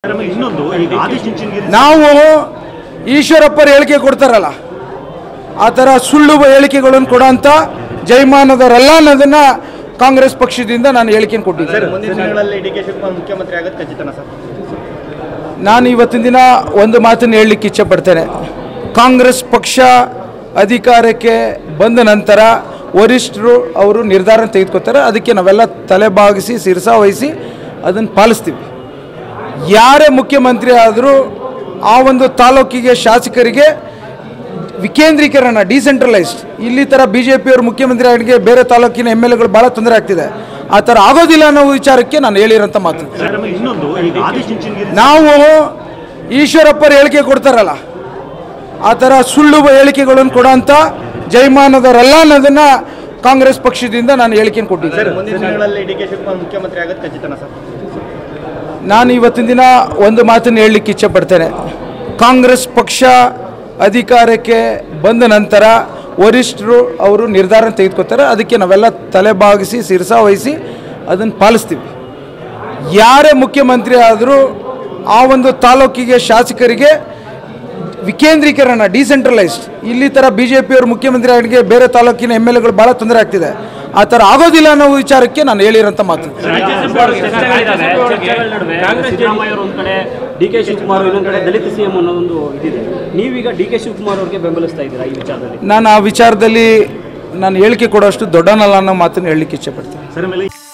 sir ಆಮೇಲೆ ಇನ್ನೊಂದು ಈಗ ಆದಿಚುಂಚನಗಿರಿ ನಾವು ಈಶ್ವರಪ್ಪರ ಹೇಳಿಕೆ ಕೊಡ್ತಾರಲ್ಲ ಆ ಥರ ಸುಳ್ಳು ಹೇಳಿಕೆಗಳನ್ನು ಕೊಡೋಂಥ ಜೈಮಾನದವರಲ್ಲ ಅನ್ನೋದನ್ನ ಕಾಂಗ್ರೆಸ್ ಪಕ್ಷದಿಂದ ನಾನು ಹೇಳಿಕೆಯನ್ನು ಕೊಟ್ಟಿದ್ದೆ ಮುಂದಿನ ದಿನಗಳಲ್ಲಿ ಡಿ ಕೆ ಶಿವಕುಮಾರ್ ಮುಖ್ಯಮಂತ್ರಿ ಆಗೋದು ಖಚಿತನಾ ಸರ್ ನಾನು ಇವತ್ತಿನ ದಿನ ಒಂದು ಮಾತನ್ನು ಹೇಳಲಿಕ್ಕೆ ಇಚ್ಛೆಪಡ್ತೇನೆ ಕಾಂಗ್ರೆಸ್ ಪಕ್ಷ ಅಧಿಕಾರಕ್ಕೆ ಬಂದ ನಂತರ ವರಿಷ್ಠರು ಅವರು ನಿರ್ಧಾರ ತೆಗೆದುಕೊತಾರೆ ಅದಕ್ಕೆ ನಾವೆಲ್ಲ ತಲೆಬಾಗಿಸಿ ಶಿರಸ ವಹಿಸಿ ಅದನ್ನು ಪಾಲಿಸ್ತೀವಿ ಯಾರೇ ಮುಖ್ಯಮಂತ್ರಿ ಆದರೂ ಆ ಒಂದು ತಾಲೂಕಿಗೆ ಶಾಸಕರಿಗೆ ವಿಕೇಂದ್ರೀಕರಣ ಡಿಸೆಂಟ್ರಲೈಸ್ಡ್ ಇಲ್ಲಿ ಥರ ಬಿ ಜೆ ಪಿಯವರು ಮುಖ್ಯಮಂತ್ರಿ ಆಗಿಗೆ ಬೇರೆ ತಾಲೂಕಿನ ಎಮ್ ಎಲ್ ಎಗಳು ಭಾಳ ತೊಂದರೆ ಆಗ್ತಿದೆ ಆ ಥರ ಆಗೋದಿಲ್ಲ ಅನ್ನೋ ವಿಚಾರಕ್ಕೆ ನಾನು ಹೇಳಿರೋಂಥ ಮಾತು ಸರ್ ಆಮೇಲೆ ಇನ್ನೊಂದು ಈಗ ಆದಿಚುಂಚನಗಿರಿ ನಾವು ಈಶ್ವರಪ್ಪರ ಹೇಳಿಕೆ ಕೊಡ್ತಾರಲ್ಲ ಆ ಥರ ಸುಳ್ಳು ಹೇಳಿಕೆಗಳನ್ನು ಕೊಡೋಂಥ ಜೈಮಾನದವರಲ್ಲ ಅನ್ನೋದನ್ನ ಕಾಂಗ್ರೆಸ್ ಪಕ್ಷದಿಂದ ನಾನು ಹೇಳಿಕೆಯನ್ನು ಕೊಟ್ಟಿದ್ದೆ ಮುಂದಿನ ದಿನಗಳಲ್ಲಿ ಡಿ ಕೆ ಶಿವಕುಮಾರ್ ಮುಖ್ಯಮಂತ್ರಿ ಆಗೋದು ಖಚಿತನಾ ಸರ್ ನಾನು ಇವತ್ತಿನ ದಿನ ಒಂದು ಮಾತನ್ನು ಹೇಳಲಿಕ್ಕೆ ಇಚ್ಛೆಪಡ್ತೇನೆ ಕಾಂಗ್ರೆಸ್ ಪಕ್ಷ ಅಧಿಕಾರಕ್ಕೆ ಬಂದ ನಂತರ ವರಿಷ್ಠರು ಅವರು ನಿರ್ಧಾರ ತೆಗೆದುಕೊತಾರೆ ಅದಕ್ಕೆ ನಾವೆಲ್ಲ ತಲೆಬಾಗಿಸಿ ಶಿರಸ ವಹಿಸಿ ಅದನ್ನು ಪಾಲಿಸ್ತೀವಿ ಯಾರೇ ಮುಖ್ಯಮಂತ್ರಿ ಆದರೂ ಆ ಒಂದು ತಾಲೂಕಿಗೆ ಶಾಸಕರಿಗೆ ವಿಕೇಂದ್ರೀಕರಣ ಡಿಸೆಂಟ್ರಲೈಸ್ಡ್ ಇಲ್ಲಿ ಥರ ಬಿ ಜೆ ಪಿಯವರು ಮುಖ್ಯಮಂತ್ರಿ ಆಗಿಗೆ ಬೇರೆ ತಾಲೂಕಿನ ಎಮ್ ಎಲ್ ಎಗಳು ಭಾಳ ತೊಂದರೆ ಆಗ್ತಿದೆ ಆ ಥರ ಆಗೋದಿಲ್ಲ ಅನ್ನೋ ವಿಚಾರಕ್ಕೆ ನಾನು ಹೇಳಿರೋಂಥ ಮಾತು ಚರ್ಚೆಗಳಿದಾವೆ ಚರ್ಚೆಗಳ ನಡುವೆ ಸಿದ್ದರಾಮಯ್ಯ ಅವರು ಒಂದ್ ಕಡೆ ಡಿ ಕೆ ಶಿವಕುಮಾರ್ ಇನ್ನೊಂದ್ ಕಡೆ ದಲಿತ ಸಿಎಂ ಅನ್ನೋ ಒಂದು ಇದಿದೆ ನೀವೀಗ ಡಿ ಕೆ ಶಿವಕುಮಾರ್ ಅವ್ರಿಗೆ ಬೆಂಬಲಿಸ್ತಾ ಇದ್ದೀರಾ ಈ ವಿಚಾರದಲ್ಲಿ ನಾನು ಆ ವಿಚಾರದಲ್ಲಿ ನಾನು ಹೇಳಿಕೆ ಕೊಡೋಷ್ಟು ದೊಡ್ಡನಲ್ಲ ಅನ್ನೋ ಮಾತನ್ನು ಹೇಳಲಿಕ್ಕೆ ಇಚ್ಛೆಪಡ್ತೀನಿ ಸರ್ ಆಮೇಲೆ